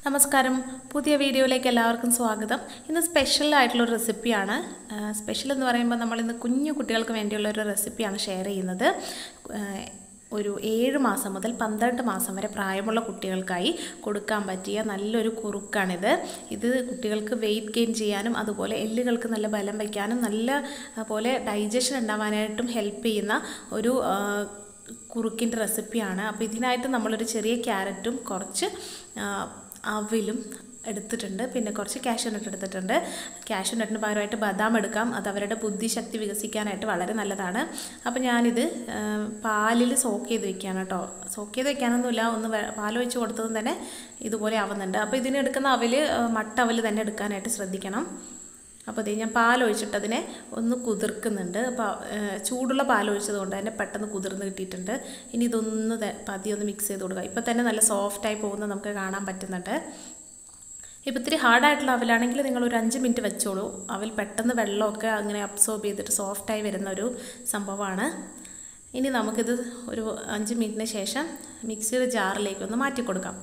നമസ്കാരം പുതിയ വീഡിയോയിലേക്ക് എല്ലാവർക്കും സ്വാഗതം ഇന്ന് സ്പെഷ്യൽ ആയിട്ടുള്ളൊരു റെസിപ്പിയാണ് സ്പെഷ്യൽ എന്ന് പറയുമ്പോൾ നമ്മൾ ഇന്ന് കുഞ്ഞു കുട്ടികൾക്ക് വേണ്ടിയുള്ള ഒരു റെസിപ്പിയാണ് ഷെയർ ചെയ്യുന്നത് ആ, ഒരു ഏഴ് മാസം മുതൽ പന്ത്രണ്ട് മാസം വരെ പ്രായമുള്ള കുട്ടികൾക്കായി കൊടുക്കാൻ പറ്റിയ നല്ലൊരു കുറുക്കാണിത് ഇത് കുട്ടികൾക്ക് വെയിറ്റ് ഗെയിൻ ചെയ്യാനും അതുപോലെ എല്ലുകൾക്ക് നല്ല ബലം വയ്ക്കാനും നല്ല ആ, പോലെ ഡൈജഷൻ ഉണ്ടാവാനായിട്ടും ഹെൽപ്പ് ചെയ്യുന്ന ഒരു ആ, കുറുക്കിൻ്റെ റെസിപ്പിയാണ് അപ്പോൾ ഇതിനായിട്ട് നമ്മളൊരു ചെറിയ ക്യാരറ്റും കുറച്ച് ആ, അവിലും എടുത്തിട്ടുണ്ട് പിന്നെ കുറച്ച് കാഷ്യൂ നട്ട് എടുത്തിട്ടുണ്ട് കാഷ്യൂ നട്ടിന് പകരമായിട്ട് ബദാം എടുക്കാം അത് അവരുടെ ബുദ്ധിശക്തി വികസിക്കാനായിട്ട് വളരെ നല്ലതാണ് അപ്പോൾ ഞാനിത് ആ, പാലിൽ സോക്ക് ചെയ്ത് വെക്കുകയാണ് കേട്ടോ സോക്ക് ചെയ്ത് വെക്കാനൊന്നുമില്ല ഒന്ന് വെ- പാൽ ഒഴിച്ച് കൊടുത്തതും തന്നെ ഇതുപോലെ ആവുന്നുണ്ട് അപ്പോൾ ഇതിന് എടുക്കുന്ന അവൽ മട്ട അവൽ തന്നെ എടുക്കാനായിട്ട് ശ്രദ്ധിക്കണം അപ്പോൾ അതേ ഞാൻ പാലൊഴിച്ചിട്ട് അതിനെ ഒന്ന് കുതിർക്കുന്നുണ്ട് അപ്പോൾ ചൂടുള്ള പാലൊഴിച്ചത് കൊണ്ട് തന്നെ പെട്ടെന്ന് കുതിർന്ന് കിട്ടിയിട്ടുണ്ട് ഇനി ഇതൊന്ന് ത- പതിയെ ഒന്ന് മിക്സ് ചെയ്ത് കൊടുക്കുക ഇപ്പോൾ തന്നെ നല്ല സോഫ്റ്റായി പോകുന്നത് നമുക്ക് കാണാൻ പറ്റുന്നുണ്ട് ഇപ്പോൾ ഇത്തിരി ഹാർഡായിട്ടുള്ള അവലാണെങ്കിൽ നിങ്ങൾ ഒരു അഞ്ച് മിനിറ്റ് വെച്ചോളൂ അവൽ പെട്ടെന്ന് വെള്ളമൊക്കെ അങ്ങനെ അബ്സോർബ് ചെയ്തിട്ട് സോഫ്റ്റായി വരുന്ന ഒരു സംഭവമാണ് ഇനി നമുക്കിത് ഒരു അഞ്ച് മിനിറ്റിന് ശേഷം മിക്സിയുടെ ജാറിലേക്ക് ഒന്ന് മാറ്റി കൊടുക്കാം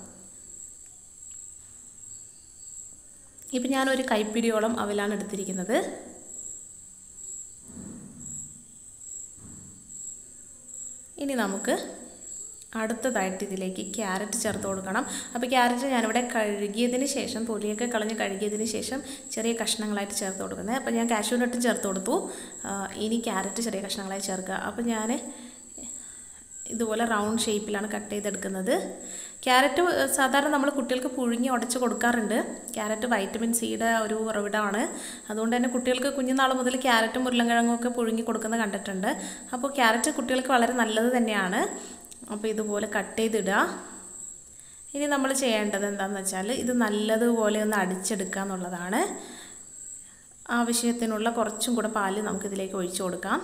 ഇപ്പം ഞാനൊരു കൈപ്പിടിയോളം അവലാണ് എടുത്തിരിക്കുന്നത് ഇനി നമുക്ക് അടുത്തതായിട്ട് ഇതിലേക്ക് ക്യാരറ്റ് ചേർത്ത് കൊടുക്കണം അപ്പോൾ ക്യാരറ്റ് ഞാനിവിടെ കഴുകിയതിന് ശേഷം തൊലിയൊക്കെ കളഞ്ഞ് കഴുകിയതിന് ശേഷം ചെറിയ കഷ്ണങ്ങളായിട്ട് ചേർത്ത് കൊടുക്കുന്നത് അപ്പോൾ ഞാൻ കാഷ്യൂ നട്ടും ചേർത്ത് കൊടുത്തു ആ, ഇനി ക്യാരറ്റ് ചെറിയ കഷ്ണങ്ങളായി ചേർക്കുക അപ്പോൾ ഞാൻ ഇതുപോലെ റൗണ്ട് ഷേപ്പിലാണ് കട്ട് ചെയ്തെടുക്കുന്നത് ക്യാരറ്റ് സാധാരണ നമ്മൾ കുട്ടികൾക്ക് പുഴുങ്ങി ഉടച്ച് കൊടുക്കാറുണ്ട് ക്യാരറ്റ് വൈറ്റമിൻ സിയുടെ ഒരു ഉറവിടമാണ് അതുകൊണ്ട് തന്നെ കുട്ടികൾക്ക് കുഞ്ഞുനാൾ മുതൽ ക്യാരറ്റും ഉരുളൻകിഴങ്ങും ഒക്കെ പുഴുങ്ങി കൊടുക്കുന്നത് കണ്ടിട്ടുണ്ട് അപ്പോൾ ക്യാരറ്റ് കുട്ടികൾക്ക് വളരെ നല്ലത് തന്നെയാണ് അപ്പോൾ ഇതുപോലെ കട്ട് ചെയ്തിടുക ഇനി നമ്മൾ ചെയ്യേണ്ടത് എന്താണെന്ന് വെച്ചാൽ ഇത് നല്ലതുപോലെ ഒന്ന് അടിച്ചെടുക്കുക എന്നുള്ളതാണ് ആവശ്യത്തിനുള്ള കുറച്ചും കൂടെ പാല് നമുക്കിതിലേക്ക് ഒഴിച്ചു കൊടുക്കാം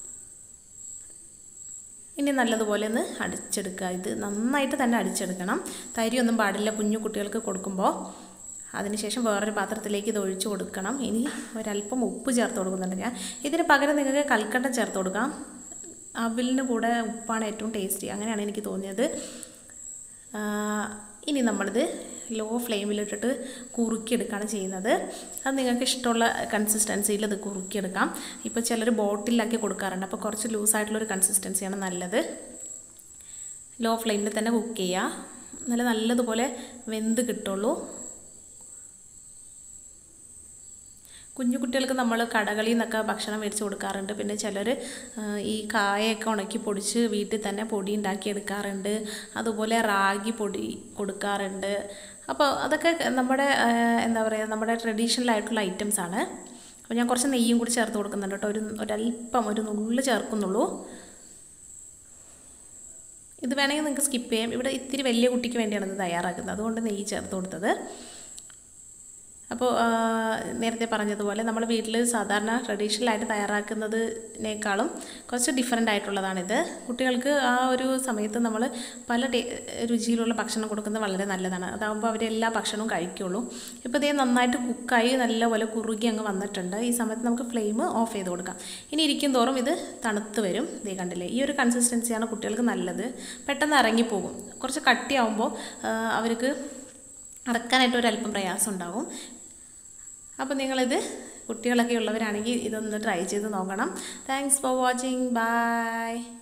ഇനി നല്ലതുപോലെ ഒന്ന് അടിച്ചെടുക്കുക ഇത് നന്നായിട്ട് തന്നെ അടിച്ചെടുക്കണം തരിയൊന്നും പാടില്ല കുഞ്ഞു കുട്ടികൾക്ക് കൊടുക്കുമ്പോൾ അതിനുശേഷം വേറൊരു പാത്രത്തിലേക്ക് ഇത് ഒഴിച്ചു കൊടുക്കണം ഇനി ഒരല്പം ഉപ്പ് ചേർത്ത് കൊടുക്കുന്നുണ്ട് ഞാൻ ഇതിന് പകരം നിങ്ങൾക്ക് കൽക്കണ്ടം ചേർത്ത് കൊടുക്കാം അവിലിന് കൂടെ ഉപ്പാണ് ഏറ്റവും ടേസ്റ്റി അങ്ങനെയാണ് എനിക്ക് തോന്നിയത് ആ, ഇനി നമ്മളിത് ലോ ഫ്ലെയിമിലിട്ടിട്ട് കുറുക്കിയെടുക്കുകയാണ് ചെയ്യുന്നത് അത് നിങ്ങൾക്ക് ഇഷ്ടമുള്ള കൺസിസ്റ്റൻസിയിൽ ഇത് കുറുക്കിയെടുക്കാം ഇപ്പോൾ ചിലർ ബോട്ടിലാക്കി കൊടുക്കാറുണ്ട് അപ്പോൾ കുറച്ച് ലൂസായിട്ടുള്ളൊരു കൺസിസ്റ്റൻസിയാണ് നല്ലത് ലോ ഫ്ലെയിമിൽ തന്നെ കുക്ക് ചെയ്യുക നല്ല നല്ലതുപോലെ വെന്ത് കിട്ടുള്ളൂ കുഞ്ഞു കുട്ടികൾക്ക് നമ്മൾ കടകളിൽ നിന്നൊക്കെ ഭക്ഷണം മേടിച്ച് കൊടുക്കാറുണ്ട് പിന്നെ ചിലർ ഈ കായൊക്കെ ഉണക്കി പൊടിച്ച് വീട്ടിൽ തന്നെ പൊടി ഉണ്ടാക്കി എടുക്കാറുണ്ട് അതുപോലെ റാഗി പൊടി കൊടുക്കാറുണ്ട് അപ്പോൾ അതൊക്കെ നമ്മുടെ ആ, എന്താ പറയുക നമ്മുടെ ട്രഡീഷണൽ ആയിട്ടുള്ള ഐറ്റംസ് ആണ് അപ്പോൾ ഞാൻ കുറച്ച് നെയ്യും കൂടി ചേർത്ത് കൊടുക്കുന്നുണ്ട് കേട്ടോ ഒരു ഒരല്പം ഒരു നുള്ളു ചേർക്കുന്നുള്ളൂ ഇത് വേണമെങ്കിൽ നിങ്ങൾക്ക് സ്കിപ്പ് ചെയ്യാം ഇവിടെ ഇത്തിരി വലിയ കുട്ടിക്ക് വേണ്ടിയാണ് ഇത് തയ്യാറാക്കുന്നത് അതുകൊണ്ട് നെയ്യ് ചേർത്ത് കൊടുത്തത് അപ്പോൾ ആ, നേരത്തെ പറഞ്ഞതുപോലെ നമ്മൾ വീട്ടിൽ സാധാരണ ട്രഡീഷണലായിട്ട് തയ്യാറാക്കുന്നതിനേക്കാളും കുറച്ച് ഡിഫറെൻ്റ് ആയിട്ടുള്ളതാണിത് കുട്ടികൾക്ക് ആ ഒരു സമയത്ത് നമ്മൾ പല ടേ രുചിയിലുള്ള ഭക്ഷണം കൊടുക്കുന്നത് വളരെ നല്ലതാണ് അതാകുമ്പോൾ അവർ എല്ലാ ഭക്ഷണവും കഴിക്കുള്ളൂ ഇപ്പോൾ ഇതേ നന്നായിട്ട് കുക്കായി നല്ലപോലെ കുറുകി അങ്ങ് വന്നിട്ടുണ്ട് ഈ സമയത്ത് നമുക്ക് ഫ്ലെയിം ഓഫ് ചെയ്ത് കൊടുക്കാം ഇനി ഇരിക്കും തോറും ഇത് തണുത്ത് വരും ഇതേ കണ്ടില്ലേ ഈ ഒരു കൺസിസ്റ്റൻസിയാണ് കുട്ടികൾക്ക് നല്ലത് പെട്ടെന്ന് ഇറങ്ങിപ്പോകും കുറച്ച് കട്ടിയാവുമ്പോൾ ആ, അവർക്ക് അടക്കാനായിട്ട് ഒരു അല്പം പ്രയാസം ഉണ്ടാവും അപ്പോൾ നിങ്ങളിത് കുട്ടികളൊക്കെ ഉള്ളവരാണെങ്കിൽ ഇതൊന്ന് ട്രൈ ചെയ്ത് നോക്കണം താങ്ക്സ് ഫോർ വാച്ചിങ് ബൈ